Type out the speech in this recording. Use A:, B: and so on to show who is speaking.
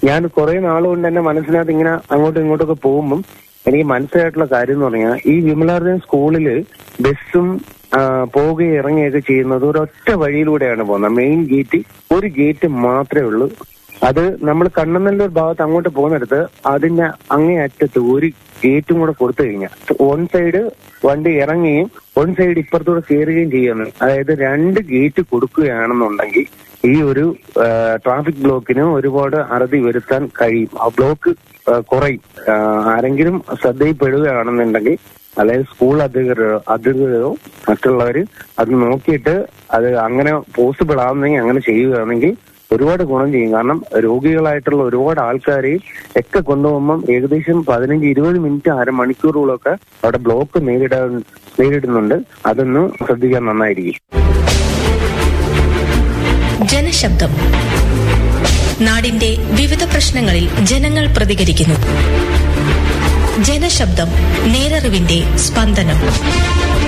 A: ഞാൻ കുറെ നാളുകൊണ്ട് എന്റെ മനസ്സിനകത്ത് ഇങ്ങനെ അങ്ങോട്ടും ഇങ്ങോട്ടൊക്കെ പോകുമ്പം എനിക്ക് മനസ്സിലായിട്ടുള്ള കാര്യം എന്ന് പറഞ്ഞാൽ ഈ വിമലാർജൻ സ്കൂളില് ബസ്സും ആ, പോവുകയും ഇറങ്ങുകയൊക്കെ ചെയ്യുന്നത് ഒരൊറ്റ വഴിയിലൂടെയാണ് പോകുന്നത് മെയിൻ ഗേറ്റ് ഒരു ഗേറ്റ് മാത്രമേ ഉള്ളൂ അത് നമ്മൾ കണ്ണനല്ലൂർ ഭാഗത്ത് അങ്ങോട്ട് പോകുന്നിടത്ത് അതിന്റെ അങ്ങേ അറ്റത്ത് ഒരു ഗേറ്റും കൂടെ കൊടുത്തു കഴിഞ്ഞാൽ വൺ സൈഡ് വണ്ടി ഇറങ്ങുകയും വൺ സൈഡ് ഇപ്പുറത്തൂടെ കയറുകയും ചെയ്യുന്നു അതായത് രണ്ട് ഗേറ്റ് കൊടുക്കുകയാണെന്നുണ്ടെങ്കിൽ ഈ ഒരു ട്രാഫിക് ബ്ലോക്കിന് ഒരുപാട് അറുതി വരുത്താൻ കഴിയും ആ ബ്ലോക്ക് ആ, കുറയും ആ, ആരെങ്കിലും ശ്രദ്ധയിൽപ്പെടുകയാണെന്നുണ്ടെങ്കിൽ അതായത് സ്കൂൾ അധികൃതരോ അധികൃതരോ മറ്റുള്ളവർ അത് നോക്കിയിട്ട് അത് അങ്ങനെ പോസിബിൾ ആവുന്നെങ്കിൽ അങ്ങനെ ചെയ്യുകയാണെങ്കിൽ ഒരുപാട് ഗുണം ചെയ്യും കാരണം രോഗികളായിട്ടുള്ള ഒരുപാട് ആൾക്കാരെയും ഒക്കെ കൊണ്ടുപോകുമ്പം ഏകദേശം പതിനഞ്ച് ഇരുപത് മിനിറ്റ് അരമണിക്കൂറുകളൊക്കെ അവിടെ ബ്ലോക്ക് നേരിടാൻ നേരിടുന്നുണ്ട് അതൊന്ന് ശ്രദ്ധിക്കാൻ നന്നായിരിക്കും
B: ജനശബ്ദം നാടിന്റെ വിവിധ പ്രശ്നങ്ങളിൽ ജനങ്ങൾ പ്രതികരിക്കുന്നു ജനശബ്ദം നേരറിവിന്റെ സ്പന്ദനം